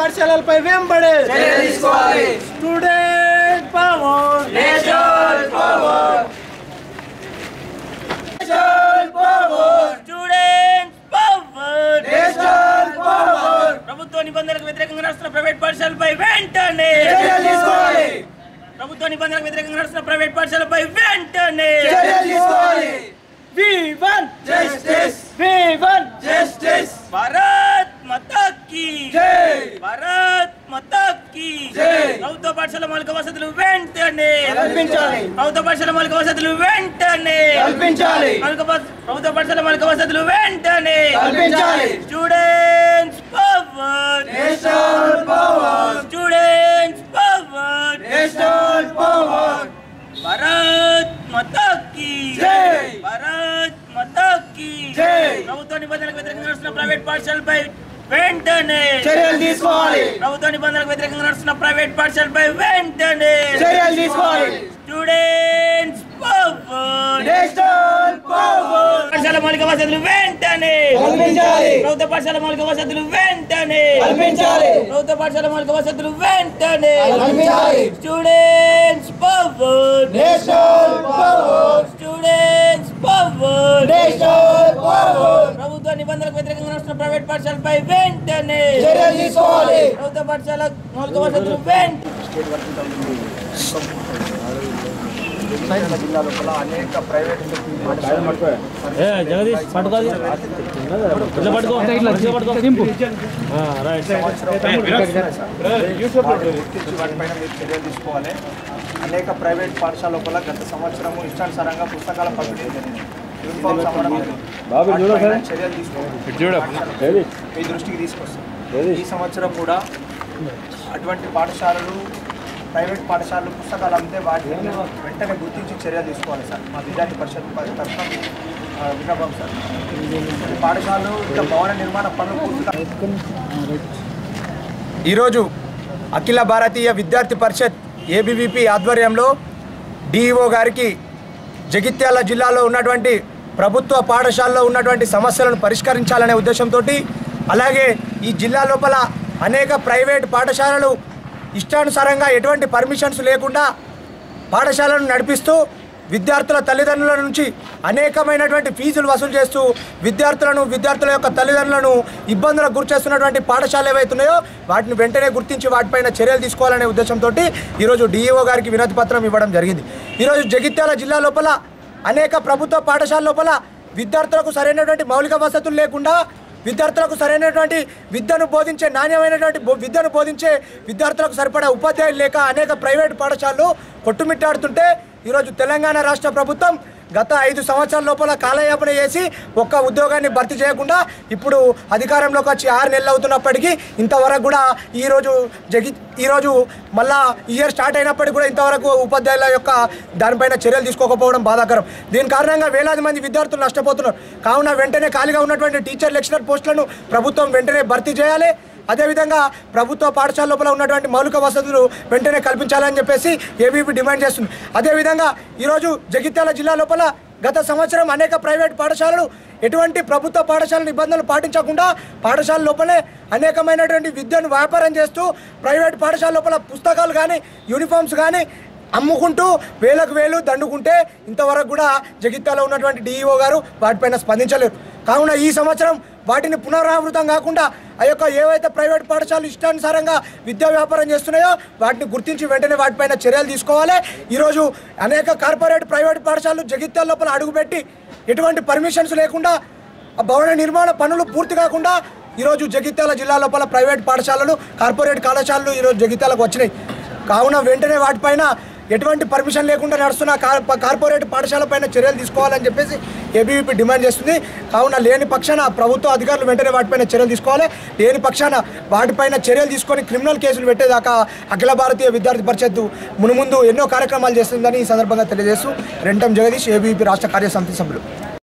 పాఠశాలలపై వెంబడే చర్య తీసుకోవాలి student power national power national power student power national power ప్రభుత్వ నిబంధనలకు వ్యతిరేకంగా నడుస్తున్న ప్రైవేట్ పాఠశాలపై వెంటనే చర్య తీసుకోవాలి ప్రభుత్వ నిబంధనలకు వ్యతిరేకంగా నడుస్తున్న ప్రైవేట్ పాఠశాలపై వెంటనే చర్య తీసుకోవాలి we want justice we want justice Bharat Mata కీ జై భారత్ మాతా కీ జై. ప్రభుత్వ పాఠశాల మౌలిక వసతులు వెంటనే కల్పించాలి. ప్రభుత్వ పాఠశాల మౌలిక వసతులు వెంటనే కల్పించాలి మౌలిక వస- ప్రభుత్వ పాఠశాల మౌలిక వసతులు వెంటనే కల్పించాలి. Students power national power students power national power Bharat Mata కీ జై. భారత్ మాతా కీ జై. ప్రభుత్వ నిబంధనలకు వ్యతిరేకంగా నడుస్తున్న ప్రైవేట్ పాఠశాలపై వెంటనే చర్యలు తీసుకోవాలి ప్రభుత్వ నిబంధనలకు వ్యతిరేకంగా నడుస్తున్న ప్రైవేట్ పాఠశాలపై వెంటనే చర్యలు తీసుకోవాలి స్టూడెంట్స్ పవర్ నేషనల్ పవర్ పాఠశాల మౌలిక వసతులు వెంటనే కల్పించాలి. ప్రభుత్వ పాఠశాల మౌలిక వసతులు వెంటనే కల్పించాలి. ప్రభుత్వ పాఠశాల మౌలిక వసతులు వెంటనే కల్పించాలి. Students power national power students power national power ప్రభుత్వ నిబంధనలకు వ్యతిరేకంగా నడుస్తున్న ప్రైవేట్ పాఠశాలపై వెంటనే చర్యలు తీసుకోవాలి ప్రభుత్వ పాఠశాల మౌలిక వసతులు వెంటనే జిల్లా లోపల అనేక ప్రైవేట్ జగదీష్ పట్టుకోది ఇట్లా పట్టుకో ఇట్లా పట్టుకో దింపు రైట్ గుర్తించి వాటిపైన మీరు చర్యలు తీసుకోవాలి అనేక ప్రైవేట్ పాఠశాల లోపల గత సంవత్సరము ఇష్టానుసారంగా పుస్తకాల పంపిణీ జరిగింది యూనిఫామ్స్ అమ్మడం జరిగింది. వాటిపైన చర్యలు తీసుకోవాలి మీ దృష్టికి తీసుకొస్తాం ఈ సంవత్సరం కూడా అటువంటి పాఠశాలలు ప్రైవేట్ పాఠశాలలు పుస్తకాలు అమ్మితే వాటిని వెంటనే గుర్తించి చర్యలు తీసుకోవాలి సార్ మా విద్యార్థి పరిషత్ ప- తరఫున ఆ, విన్నపం సార్ ఈ పాఠశాలలు ఇంకా భవన నిర్మాణ పనులు పూర్తిగా ఈరోజు అఖిల భారతీయ విద్యార్థి పరిషత్ ఏబీవీపీ ఆధ్వర్యంలో డిఈఓ గారికి జగిత్యాల జిల్లాలో ఉన్నటువంటి ప్రభుత్వ పాఠశాలలో ఉన్నటువంటి సమస్యలను పరిష్కరించాలనే ఉద్దేశంతో అలాగే ఈ జిల్లా లోపల అనేక ప్రైవేట్ పాఠశాలలు ఇష్టానుసారంగా ఎటువంటి పర్మిషన్స్ లేకుండా పాఠశాలను నడిపిస్తూ విద్యార్థుల తల్లిదండ్రుల నుంచి అనేకమైనటువంటి ఫీజులు వసూలు చేస్తూ విద్యార్థులను విద్యార్థుల యొక్క తల్లిదండ్రులను ఇబ్బందులకు గురి చేస్తున్నటువంటి పాఠశాలలు ఏవైతున్నాయో వాటిని వెంటనే గుర్తించి వాటిపైన చర్యలు తీసుకోవాలనే ఉద్దేశంతో ఈరోజు డిఈఓ గారికి వినతి పత్రం ఇవ్వడం జరిగింది ఈరోజు జగిత్యాల జిల్లా లోపల అనేక ప్రభుత్వ పాఠశాల లోపల విద్యార్థులకు సరైనటువంటి మౌలిక వసతులు లేకుండా విద్యార్థులకు సరైనటువంటి విద్యను బోధించే నాణ్యమైనటువంటి బో- విద్యను బోధించే విద్యార్థులకు సరిపడా ఉపాధ్యాయులు లేక అనేక ప్రైవేట్ పాఠశాలలు కొట్టుమిట్టాడుతుంటే ఈరోజు తెలంగాణ రాష్ట్ర ప్రభుత్వం గత ఐదు సంవత్సరాల లోపల కాలయాపన చేసి ఒక్క ఉద్యోగాన్ని భర్తీ చేయకుండా ఇప్పుడు అధికారంలోకి వచ్చి ఆరు నెలలు అవుతున్నప్పటికీ ఇంతవరకు కూడా ఈరోజు జగి ఈరోజు మళ్ళా ఇయర్ స్టార్ట్ అయినప్పటికీ కూడా ఇంతవరకు ఉపాధ్యాయుల యొక్క దానిపైన చర్యలు తీసుకోకపోవడం బాధాకరం దీని కారణంగా వేలాది మంది విద్యార్థులు నష్టపోతున్నారు కావున వెంటనే ఖాళీగా ఉన్నటువంటి టీచర్ లెక్చరర్ పోస్టులను ప్రభుత్వం వెంటనే భర్తీ చేయాలి అదేవిధంగా ప్రభుత్వ పాఠశాల లోపల ఉన్నటువంటి మౌలిక వసతులు వెంటనే కల్పించాలని చెప్పేసి ఏబీపీ డిమాండ్ చేస్తుంది అదేవిధంగా ఈరోజు జగిత్యాల జిల్లా లోపల గత సంవత్సరం అనేక ప్రైవేట్ పాఠశాలలు ఎటువంటి ప్రభుత్వ పాఠశాల నిబంధనలు పాటించకుండా పాఠశాల లోపలే అనేకమైనటువంటి విద్యను వ్యాపారం చేస్తూ ప్రైవేట్ పాఠశాల లోపల పుస్తకాలు కానీ యూనిఫామ్స్ కానీ అమ్ముకుంటూ వేలకు వేలు దండుకుంటే ఇంతవరకు కూడా జగిత్యాలో ఉన్నటువంటి డిఈఓ గారు వాటిపైన స్పందించలేరు కావున ఈ సంవత్సరం వాటిని పునరావృతం కాకుండా ఆ యొక్క ఏవైతే ప్రైవేట్ పాఠశాలలు ఇష్టానుసారంగా విద్యా వ్యాపారం చేస్తున్నాయో వాటిని గుర్తించి వెంటనే వాటిపైన చర్యలు తీసుకోవాలి ఈరోజు అనేక కార్పొరేట్ ప్రైవేట్ పాఠశాలలు జగిత్యాల లోపల అడుగుపెట్టి ఎటువంటి పర్మిషన్స్ లేకుండా ఆ భవన నిర్మాణ పనులు పూర్తి కాకుండా ఈరోజు జగిత్యాల జిల్లా లోపల ప్రైవేట్ పాఠశాలలు కార్పొరేట్ కళాశాలలు ఈరోజు జగిత్యాలకు వచ్చినాయి కావున వెంటనే వాటిపైన ఎటువంటి పర్మిషన్ లేకుండా నడుస్తున్న కార్ కార్పొరేట్ పాఠశాల పైన చర్యలు తీసుకోవాలని చెప్పేసి ఏబీవీపీ డిమాండ్ చేస్తుంది కావున లేని పక్షాన ప్రభుత్వ అధికారులు వెంటనే వాటిపైన చర్యలు తీసుకోవాలి లేని పక్షాన వాటిపైన చర్యలు తీసుకొని క్రిమినల్ కేసులు పెట్టేదాకా అఖిల భారతీయ విద్యార్థి పరిషత్తు మునుముందు ఎన్నో కార్యక్రమాలు చేస్తుందని ఈ సందర్భంగా తెలియజేస్తూ రెంటం జగదీష్ ఏబీవీపీ రాష్ట్ర కార్యసమితి సభ్యులు